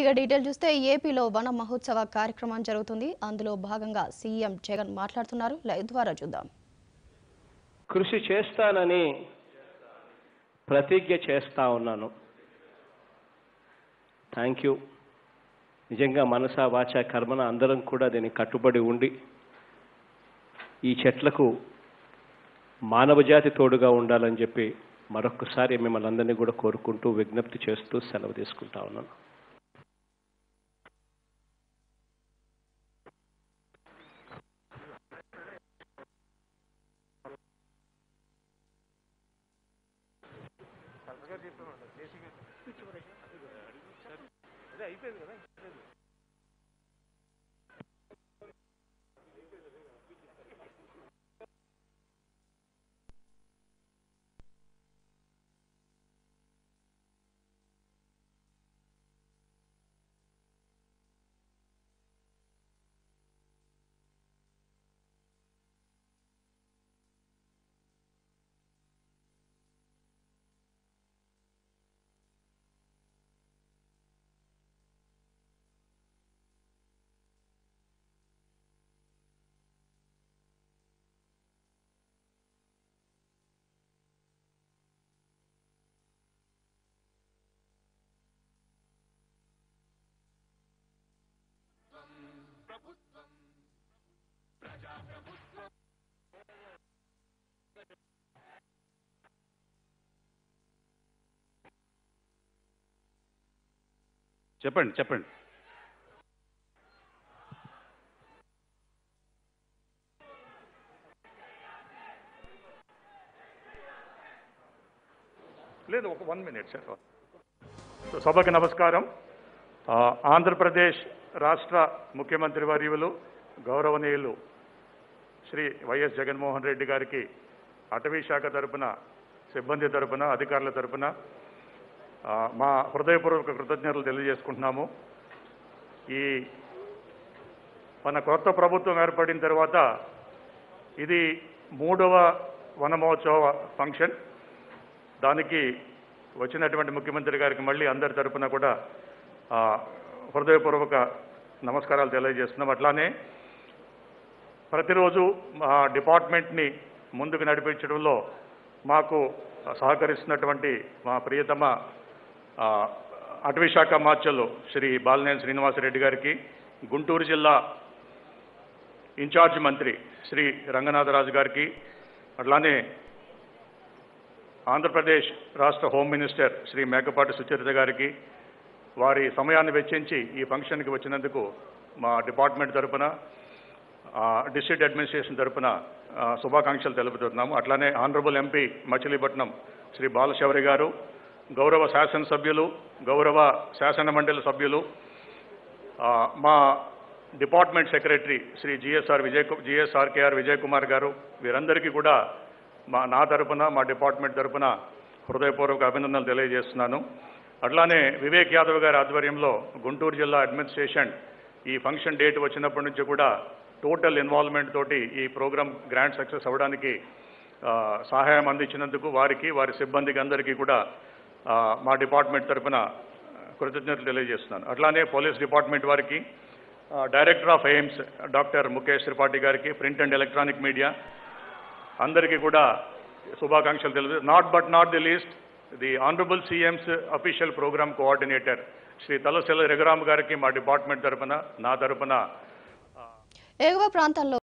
ఇక డీటెయిల్ చూస్తే ఏపీలో వన మహోత్సవ కార్యక్రమం జరుగుతుంది అందులో భాగంగా సీఎం జగన్ మాట్లాడుతున్నారు లైవ్ ద్వారా చూద్దాం కృషి చేస్తానని ప్రతిజ్ఞ చేస్తా ఉన్నాను థ్యాంక్ యూ నిజంగా మనసా వాచ కర్మన అందరం కూడా దీనికి కట్టుబడి ఉండి ఈ చెట్లకు మానవజాతి తోడుగా ఉండాలని చెప్పి మరొకసారి మిమ్మల్ని అందరినీ కూడా కోరుకుంటూ విజ్ఞప్తి చేస్తూ సెలవు తీసుకుంటా ఉన్నాను చెప్పండి చెప్పండి లేదు ఒక వన్ మినిట్ సార్ సో సభకి నమస్కారం ఆ, ఆంధ్రప్రదేశ్ రాష్ట్ర ముఖ్యమంత్రి వర్యులు గౌరవనీయులు శ్రీ వైఎస్ జగన్మోహన్ రెడ్డి గారికి అటవీ శాఖ తరపున సిబ్బంది తరపున అధికారుల తరపున ఆ, మా హృదయపూర్వక కృతజ్ఞతలు తెలియజేసుకుంటున్నాము ఈ మన కొత్త ప్రభుత్వం ఏర్పడిన తర్వాత ఇది మూడవ వనమహోత్సవ ఫంక్షన్ దానికి వచ్చినటువంటి ముఖ్యమంత్రి గారికి మళ్ళీ అందరి తరపున కూడా ఆ, హృదయపూర్వక నమస్కారాలు తెలియజేస్తున్నాం అట్లానే ప్రతిరోజు మా డిపార్ట్మెంట్ని ముందుకు నడిపించడంలో మాకు సహకరిస్తున్నటువంటి మా ప్రియతమ ఆ, అటవీ శాఖ మార్చలు శ్రీ బాలినేని శ్రీనివాసరెడ్డి గారికి గుంటూరు జిల్లా ఇన్ఛార్జ్ మంత్రి శ్రీ రంగనాథరాజు గారికి అట్లానే ఆంధ్రప్రదేశ్ రాష్ట్ర హోమ్ మినిస్టర్ శ్రీ మేకపాటి సుచరిత గారికి వారి సమయాన్ని వెచ్చించి ఈ ఫంక్షన్కి వచ్చినందుకు మా డిపార్ట్మెంట్ తరపున ఆ, డిస్ట్రిక్ట్ అడ్మినిస్ట్రేషన్ తరపున ఆ, శుభాకాంక్షలు తెలుపుతున్నాము అట్లానే ఆనరబుల్ ఎంపీ మచిలీపట్నం శ్రీ బాలశౌరి గారు గౌరవ శాసనసభ్యులు గౌరవ శాసన మండలి సభ్యులు ఆ, మా department secretary Shri GSR Vijay కు- జిఎస్ఆర్కేఆర్ విజయ్ కుమార్ గారు వీరందరికీ కూడా మా నా తరపున మా డిపార్ట్మెంట్ తరపున హృదయపూర్వక అభినందనలు తెలియజేస్తున్నాను అట్లానే వివేక్ యాదవ్ గారి ఆధ్వర్యంలో గుంటూరు జిల్లా అడ్మినిస్ట్రేషన్ ఈ ఫంక్షన్ డేట్ వచ్చినప్పటి నుంచి కూడా టోటల్ ఇన్వాల్వ్మెంట్ తోటి ఈ ప్రోగ్రామ్ గ్రాండ్ సక్సెస్ అవ్వడానికి ఆ, సహాయం అందించినందుకు వారికి వారి సిబ్బందికి అందరికీ కూడా ఆ, మా డిపార్ట్మెంట్ తరపున కృతజ్ఞతలు తెలియజేస్తున్నాను అట్లానే పోలీస్ డిపార్ట్మెంట్ వారికి ఆ, director of AIIMS doctor Mukesh Tripathi గారికి ప్రింట్ అండ్ ఎలక్ట్రానిక్ మీడియా అందరికీ కూడా శుభాకాంక్షలు తెలుసు not but not the least the honourable CM's official programme coordinator Shri Talasila Raghuram గారికి మా డిపార్ట్మెంట్ తరపున నా తరపున ఎగువ ప్రాంతాల్లో